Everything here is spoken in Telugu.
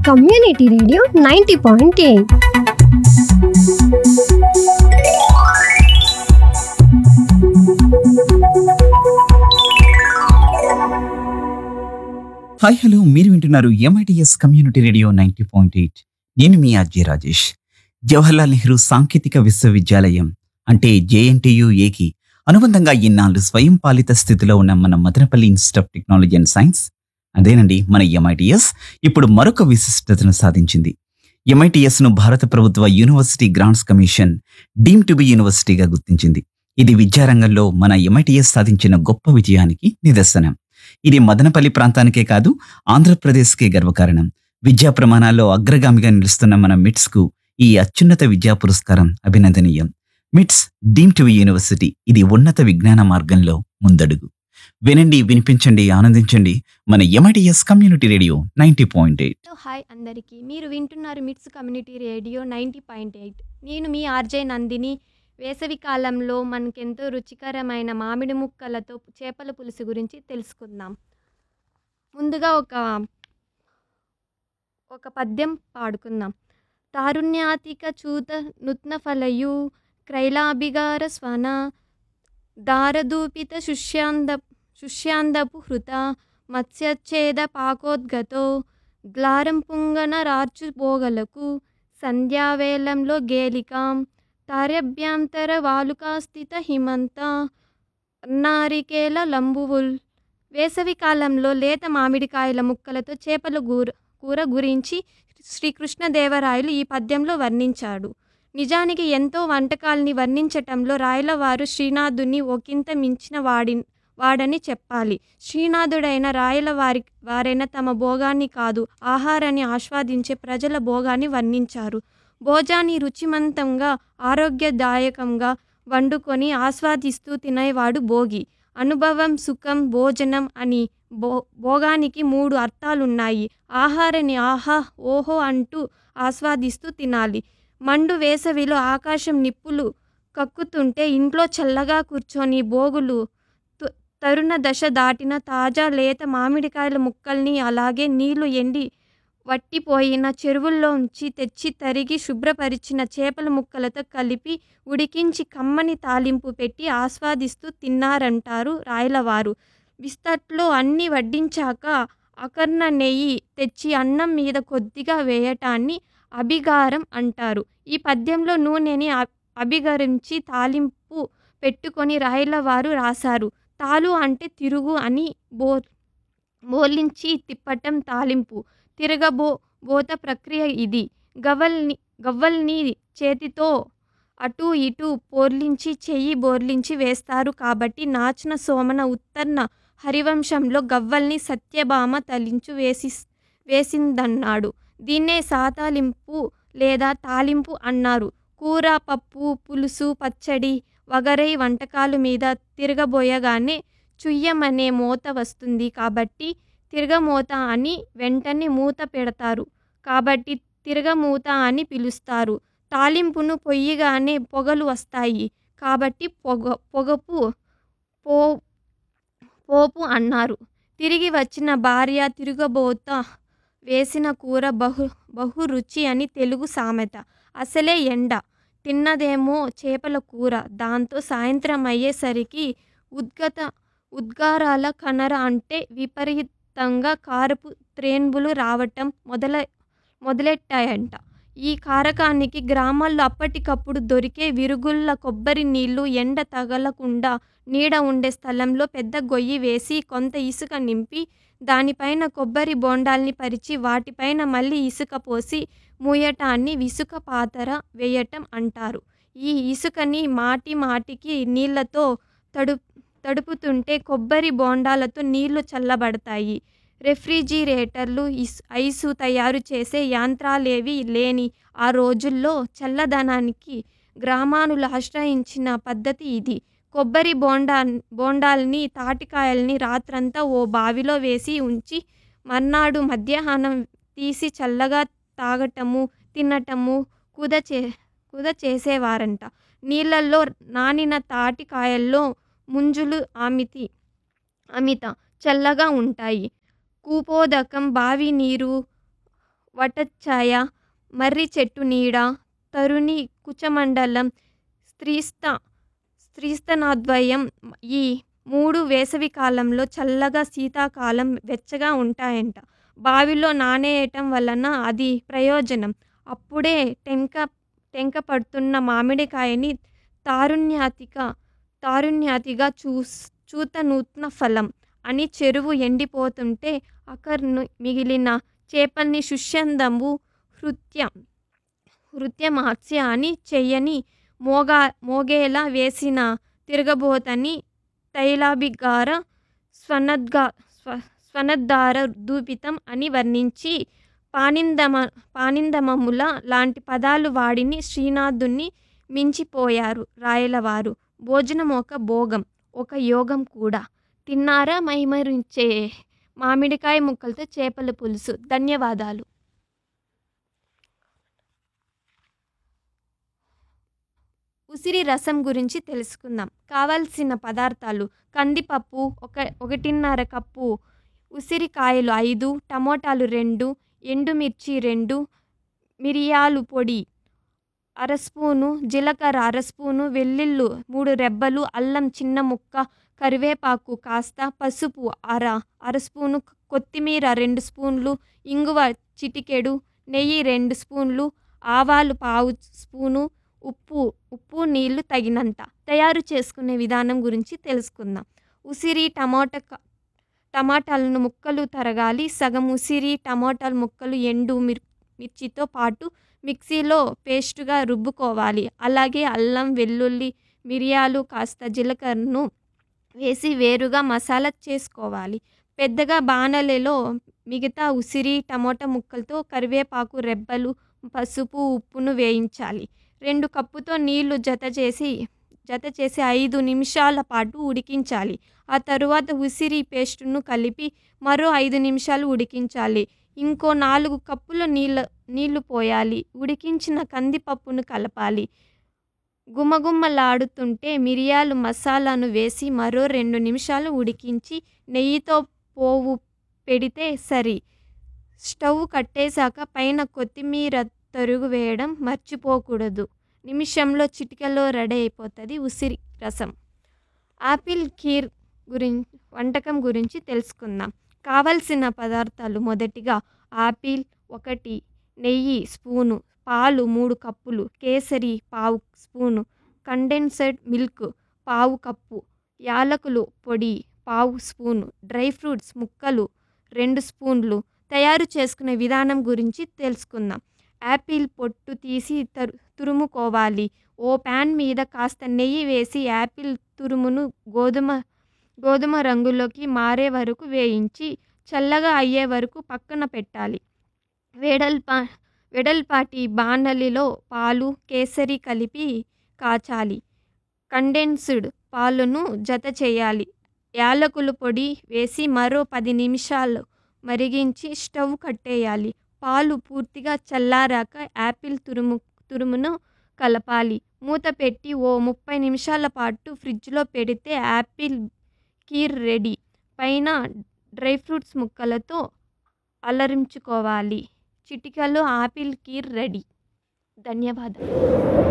community radio ninety point eight hi hello మీరు వింటున్నారు M I T S community radio ninety point eight నేను మీ అజయ్ రాజేష్ జవహర్లాల్ నెహ్రూ సాంకేతిక విశ్వవిద్యాలయం అంటే జేఎన్టీయు ఏకి అనుబంధంగా ఇన్నాళ్ళు స్వయం పాలిత స్థితిలో ఉన్న మన Madanapalle institute of technology and science అదేనండి మన ఎంఐటిఎస్ ఇప్పుడు మరొక విశిష్టతను సాధించింది ఎంఐటిఎస్ ను భారత ప్రభుత్వ university grants commission deem to be యూనివర్సిటీగా గుర్తించింది ఇది విద్యారంగంలో మన ఎంఐటిఎస్ సాధించిన గొప్ప విజయానికి నిదర్శనం ఇది మదనపల్లి ప్రాంతానికే కాదు ఆంధ్రప్రదేశ్కే గర్వకారణం విద్యా ప్రమాణాల్లో అగ్రగామిగా నిలుస్తున్న మన మిట్స్ కు ఈ అత్యున్నత విద్యా పురస్కారం అభినందనీయం మిట్స్ డీమ్ టు యూనివర్సిటీ ఇది ఉన్నత విజ్ఞాన మార్గంలో ముందడుగు వినండి వినిపించండి ఆనందించండి మన M I T S community radio ninety point eight hello hi అందరికీ మీరు వింటున్నారు MITS community radio ninety point eight నేను మీ ఆర్జే నందిని వేసవి కాలంలో మనకెంతో రుచికరమైన మామిడి ముక్కలతో చేపల పులుసు గురించి తెలుసుకుందాం ముందుగా ఒక ఒక పద్యం పాడుకుందాం తారుణ్యాతిక చూత నుత్న ఫలయు క్రైలాభిగార స్వన దారదూపిత శుష్యాంద శుష్యాందపు హృత మత్స్యచ్ఛేద పాకోద్గతో గ్లారం పుంగన రార్చు పోగలకు సంధ్యావేళంలో గేలికాం తారభ్యాంతర వాలుకాస్థిత హిమంత నారికేల లంబువుల్ వేసవి కాలంలో లేత మామిడికాయల ముక్కలతో చేపల కూర కూర గురించి శ్రీకృష్ణదేవరాయలు ఈ పద్యంలో వర్ణించాడు నిజానికి ఎంతో వంటకాల్ని వర్ణించటంలో రాయలవారు శ్రీనాథుని ఒకంత మించిన వాడి వాడని చెప్పాలి శ్రీనాథుడైన రాయల వారి వారైన తమ భోగాన్ని కాదు ఆహారాన్ని ఆస్వాదించే ప్రజల భోగాన్ని వర్ణించారు భోజాన్ని రుచిమంతంగా ఆరోగ్యదాయకంగా వండుకొని ఆస్వాదిస్తూ తినేవాడు భోగి అనుభవం సుఖం భోజనం అని భో భోగానికి మూడు అర్థాలున్నాయి ఆహారాన్ని ఆహా ఓహో అంటూ ఆస్వాదిస్తూ తినాలి మండు వేసవిలో ఆకాశం నిప్పులు కక్కుతుంటే ఇంట్లో చల్లగా కూర్చొని భోగులు తు- తరుణ దశ దాటిన తాజా లేత మామిడికాయల ముక్కల్ని అలాగే నీళ్లు ఎండి వట్టిపోయిన చెరువుల్లోంచి తెచ్చి తరిగి శుభ్రపరిచిన చేపల ముక్కలతో కలిపి ఉడికించి కమ్మని తాలింపు పెట్టి ఆస్వాదిస్తూ తిన్నారంటారు రాయలవారు విస్తట్లో అన్ని వడ్డించాక అకర్ణ నెయ్యి తెచ్చి అన్నం మీద కొద్దిగా వేయటాన్ని అభిగారం అంటారు ఈ పద్యంలో నూనెని అ- అభిగరించి తాలింపు పెట్టుకొని రాయలవారు రాశారు తాలు అంటే తిరుగు అని బో బోలించి తిప్పటం తాలింపు తిరగబో బోత ప్రక్రియ ఇది గవ్వల్ని గవ్వల్ని చేతితో అటు ఇటు పోర్లించి చెయ్యి బోర్లించి వేస్తారు కాబట్టి నాచన సోమన ఉత్తర్న హరివంశంలో గవ్వల్ని సత్యభామ తలించు వేసి వేసిందన్నాడు దీన్నే సాతాలింపు లేదా తాలింపు అన్నారు కూర పప్పు పులుసు పచ్చడి వగరై వంటకాలు మీద తిరగబోయగానే చుయ్యమనే మూత వస్తుంది కాబట్టి తిరగమూత అని వెంటనే మూత పెడతారు కాబట్టి తిరగమూత అని పిలుస్తారు తాలింపును పొయ్యిగానే పొగలు వస్తాయి కాబట్టి పొగ పొగపు పో పోపు అన్నారు తిరిగి వచ్చిన భార్య తిరగబోత వేసిన కూర బహు బహు రుచి అని తెలుగు సామెత అసలే ఎండ తిన్నదేమో చేపల కూర దాంతో సాయంత్రం అయ్యేసరికి ఉద్గత ఉద్గారాల కనర అంటే విపరీతంగా కారపు త్రేన్బులు రావటం మొదల మొదలెట్టాయంట ఈ కారకానికి గ్రామాల్లో అప్పటికప్పుడు దొరికే విరుగుళ్ళ కొబ్బరి నీళ్లు ఎండ తగలకుండా నీడ ఉండే స్థలంలో పెద్ద గొయ్యి వేసి కొంత ఇసుక నింపి దానిపైన కొబ్బరి బోండాల్ని పరిచి వాటిపైన మళ్ళీ ఇసుక పోసి మూయటాన్ని ఇసుక పాతర వేయటం అంటారు ఈ ఇసుకని మాటి మాటికి నీళ్లతో తడు తడుపుతుంటే కొబ్బరి బోండాలతో నీళ్లు చల్లబడతాయి రెఫ్రిజిరేటర్లు ఇస్ ఐసు తయారు చేసే యంత్రాలేవి లేని ఆ రోజుల్లో చల్లదనానికి గ్రామానులు ఆశ్రయించిన పద్ధతి ఇది కొబ్బరి బోండా బోండాల్ని తాటికాయల్ని రాత్రంతా ఓ బావిలో వేసి ఉంచి మర్నాడు మధ్యాహ్నం తీసి చల్లగా తాగటము తినటము కుద చే కుద చేసేవారంట నీళ్ళల్లో నానిన తాటికాయల్లో ముంజులు అమితి అమిత చల్లగా ఉంటాయి కూపోదకం బావి నీరు వటఛాయ మర్రి చెట్టు నీడ తరుణి కుచమండలం స్త్రీస్త స్త్రీస్తనాద్వయం ఈ మూడు వేసవి కాలంలో చల్లగా శీతాకాలం వెచ్చగా ఉంటాయంట బావిలో నానేయటం వలన అది ప్రయోజనం అప్పుడే టెంక టెంక పడుతున్న మామిడికాయని తారుణ్యాతిక తారుణ్యాతిగా చూస్ చూత నూత్న ఫలం అని చెరువు ఎండిపోతుంటే అకర్ను మిగిలిన చేపల్ని శుష్యందము హృత్య హృత్యమాత్స్య అని చెయ్యని మోగా మోగేలా వేసిన తిరగబోతని తైలాభిగార స్వనద్గా స్వ స్వనద్ధార దూపితం అని వర్ణించి పానిందమ పానిందమముల లాంటి పదాలు వాడిని శ్రీనాథుణ్ణి మించిపోయారు రాయలవారు భోజనం ఒక భోగం ఒక యోగం కూడా తిన్నారా మైమరించే మామిడికాయ ముక్కలతో చేపల పులుసు ధన్యవాదాలు ఉసిరి రసం గురించి తెలుసుకుందాం కావాల్సిన పదార్థాలు కందిపప్పు ఒక ఒకటిన్నర కప్పు ఉసిరికాయలు ఐదు టమోటాలు రెండు ఎండుమిర్చి రెండు మిరియాలు పొడి అర స్పూను జీలకర్ర అర స్పూను వెల్లుల్లి మూడు రెబ్బలు అల్లం చిన్న ముక్క కరివేపాకు కాస్త పసుపు అర అర స్పూను కొత్తిమీర రెండు స్పూన్లు ఇంగువ చిటికెడు నెయ్యి రెండు స్పూన్లు ఆవాలు పావు స్పూను ఉప్పు ఉప్పు నీళ్లు తగినంత తయారు చేసుకునే విధానం గురించి తెలుసుకుందాం ఉసిరి టమాటా క- టమాటాలను ముక్కలు తరగాలి సగం ఉసిరి టమాటాల ముక్కలు ఎండు మిర్ మిర్చితో పాటు మిక్సీలో పేస్టుగా రుబ్బుకోవాలి అలాగే అల్లం వెల్లుల్లి మిరియాలు కాస్త జీలకర్రను వేసి వేరుగా మసాలా చేసుకోవాలి పెద్దగా బాణలిలో మిగతా ఉసిరి టమోటా ముక్కలతో కరివేపాకు రెబ్బలు పసుపు ఉప్పును వేయించాలి రెండు కప్పుతో నీళ్లు జత చేసి జత చేసి ఐదు నిమిషాల పాటు ఉడికించాలి ఆ తరువాత ఉసిరి పేస్టును కలిపి మరో ఐదు నిమిషాలు ఉడికించాలి ఇంకో నాలుగు కప్పుల నీళ్ళ నీళ్లు పోయాలి ఉడికించిన కందిపప్పును కలపాలి గుమగుమలాడుతుంటే మిరియాలు మసాలాను వేసి మరో రెండు నిమిషాలు ఉడికించి నెయ్యితో పోవు పెడితే సరి స్టవ్ కట్టేశాక పైన కొత్తిమీర తరుగు వేయడం మర్చిపోకూడదు నిమిషంలో చిటికలో రెడీ అయిపోతుంది ఉసిరి రసం ఆపిల్ ఖీర్ గురించి వంటకం గురించి తెలుసుకుందాం కావలసిన పదార్థాలు మొదటిగా ఆపిల్ ఒకటి నెయ్యి స్పూను పాలు మూడు కప్పులు కేసరి పావు స్పూను కండెన్సర్డ్ మిల్క్ పావు కప్పు యాలకులు పొడి పావు స్పూను డ్రై ఫ్రూట్స్ ముక్కలు రెండు స్పూన్లు తయారు చేసుకునే విధానం గురించి తెలుసుకుందాం యాపిల్ పొట్టు తీసి తరు తురుముకోవాలి ఓ ప్యాన్ మీద కాస్త నెయ్యి వేసి యాపిల్ తురుమును గోధుమ గోధుమ రంగులోకి మారే వరకు వేయించి చల్లగా అయ్యే వరకు పక్కన పెట్టాలి వెడల్పా వెడల్పాటి బాణలిలో పాలు కేసరి కలిపి కాచాలి కండెన్స్డ్ పాలను జత చేయాలి యాలకుల పొడి వేసి మరో పది నిమిషాలు మరిగించి స్టవ్ కట్టేయాలి పాలు పూర్తిగా చల్లారాక యాపిల్ తురుము తురుమును కలపాలి మూత పెట్టి ఓ ముప్పై నిమిషాల పాటు ఫ్రిడ్జ్లో పెడితే యాపిల్ కీర్ రెడీ పైన డ్రై ఫ్రూట్స్ ముక్కలతో అలరించుకోవాలి చిటికలో ఆపిల్ కీర్ రెడీ ధన్యవాదాలు